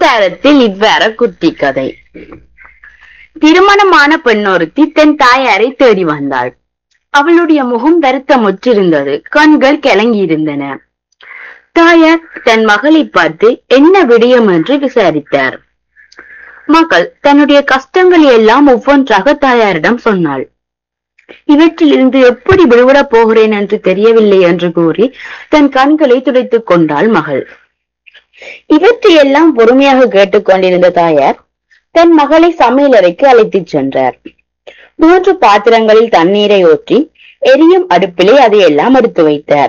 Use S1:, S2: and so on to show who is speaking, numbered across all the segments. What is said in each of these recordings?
S1: விஸ்தாரத்தில் இவ்வாறு குட்டி கதை திருமணமான பெண்ணொருத்தி தன் தாயாரை தேடி வந்தாள் அவளுடைய முகம் வருத்தமுற்றிருந்தது கண்கள் கலங்கியிருந்தன தாயார் தன் மகளை பார்த்து என்ன விடயம் என்று விசாரித்தார் மகள் தன்னுடைய கஷ்டங்களை எல்லாம் ஒவ்வொன்றாக தாயாரிடம் சொன்னாள் இவற்றிலிருந்து எப்படி விடுபடப் போகிறேன் என்று தெரியவில்லை என்று கூறி தன் கண்களை துடைத்துக் கொண்டாள் மகள் இவற்றையெல்லாம் பொறுமையாக கேட்டுக்கொண்டிருந்த தாயார் தன் மகளை சமையலறைக்கு அழைத்துச் சென்றார் மூன்று பாத்திரங்களில் தண்ணீரை ஊற்றி எரியும் அடுப்பிலே அதையெல்லாம் எடுத்து வைத்தார்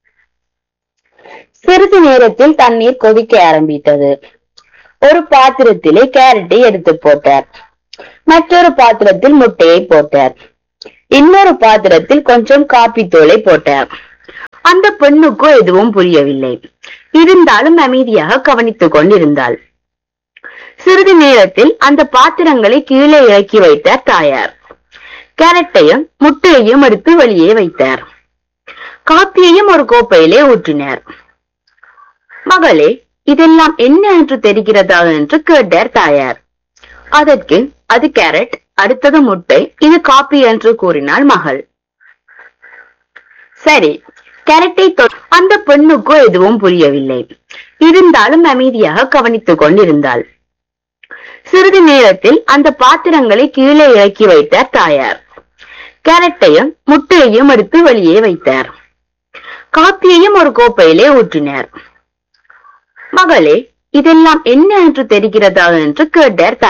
S1: சிறிது நேரத்தில் தண்ணீர் கொதிக்க ஆரம்பித்தது ஒரு பாத்திரத்திலே கேரட்டை எடுத்து போட்டார் மற்றொரு பாத்திரத்தில் முட்டையை போட்டார் இன்னொரு பாத்திரத்தில் கொஞ்சம் காப்பி தூளை போட்டார் அந்த பெண்ணுக்கோ எதுவும் புரியவில்லை இருந்தாலும் அமைதியாக கவனித்துக் கொண்டிருந்தாள் சிறிது நேரத்தில் அந்த பாத்திரங்களை கீழே இறக்கி வைத்தார் தாயார் கேரட்டையும் முட்டையையும் எடுத்து வெளியே வைத்தார் காப்பியையும் ஒரு கோப்பையிலே ஊற்றினார் மகளே இதெல்லாம் என்ன என்று தெரிகிறதா என்று கேட்டார் தாயார் அதற்கு அது கேரட் அடுத்தது முட்டை இது காப்பி என்று கூறினாள் மகள் சரி கேரட்டை அந்த பெண்ணுக்கோ எதுவும் புரியவில்லை இருந்தாலும் அமைதியாக கவனித்துக் கொண்டிருந்தாள் சிறிது நேரத்தில் அந்த பாத்திரங்களை கீழே இறக்கி வைத்தார் தாயார் கேரட்டையும் முட்டையையும் எடுத்து வெளியே வைத்தார் காப்பியையும் ஒரு கோப்பையிலே ஊற்றினார் மகளே இதெல்லாம் என்ன என்று தெரிகிறதா என்று கேட்டார்